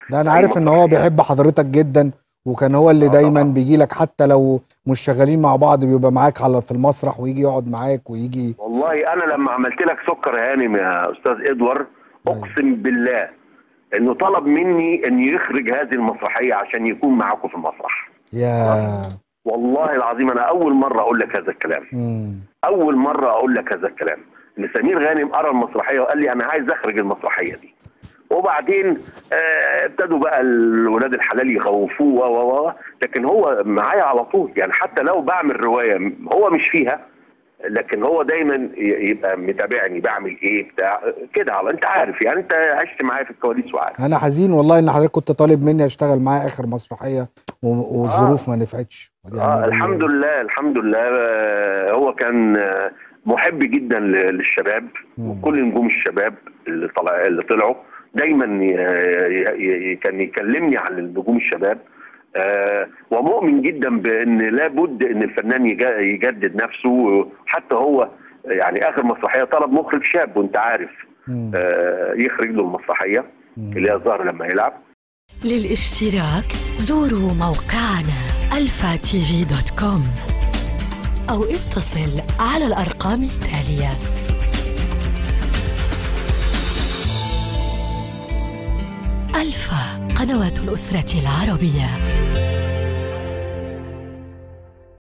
ده انا عارف ان هو بيحب حضرتك جدا وكان هو اللي آه دايما طبعا. بيجي لك حتى لو مش شغالين مع بعض بيبقى معاك على في المسرح ويجي يقعد معاك ويجي والله انا لما عملت لك سكر هانم يا استاذ ادوار أيوة. اقسم بالله انه طلب مني ان يخرج هذه المسرحيه عشان يكون معاكم في المسرح يا والله العظيم انا اول مره اقول لك هذا الكلام مم. اول مره اقول لك هذا الكلام ان سمير غانم قرا المسرحيه وقال لي انا عايز اخرج المسرحيه دي وبعدين آه، ابتدوا بقى الولاد الحلال يخوفوه و و و لكن هو معايا على طول يعني حتى لو بعمل روايه هو مش فيها لكن هو دايما ي- يبقى متابعني بعمل ايه بتاع كده على انت عارف يعني انت عشت معايا في الكواليس وعارف انا حزين والله ان حضرتك كنت طالب مني اشتغل معاه اخر مسرحيه و- والظروف ما نفعتش آه الحمد لله الحمد لله آه، هو كان آه، محب جدا ل- للشباب مم. وكل نجوم الشباب اللي طلع اللي طلعوا دايما ي- ي- ي- كان يكلمني عن النجوم الشباب آه، ومؤمن جدا بان لابد ان الفنان يجا- يجدد نفسه حتى هو يعني اخر مسرحيه طلب مخرج شاب وانت عارف مم. آه، يخرج له المسرحيه مم. اللي هي ظهر لما يلعب للاشتراك زوروا موقعنا الفا تي في دوت كوم أو اتصل على الأرقام التالية ألفا قنوات الأسرة العربية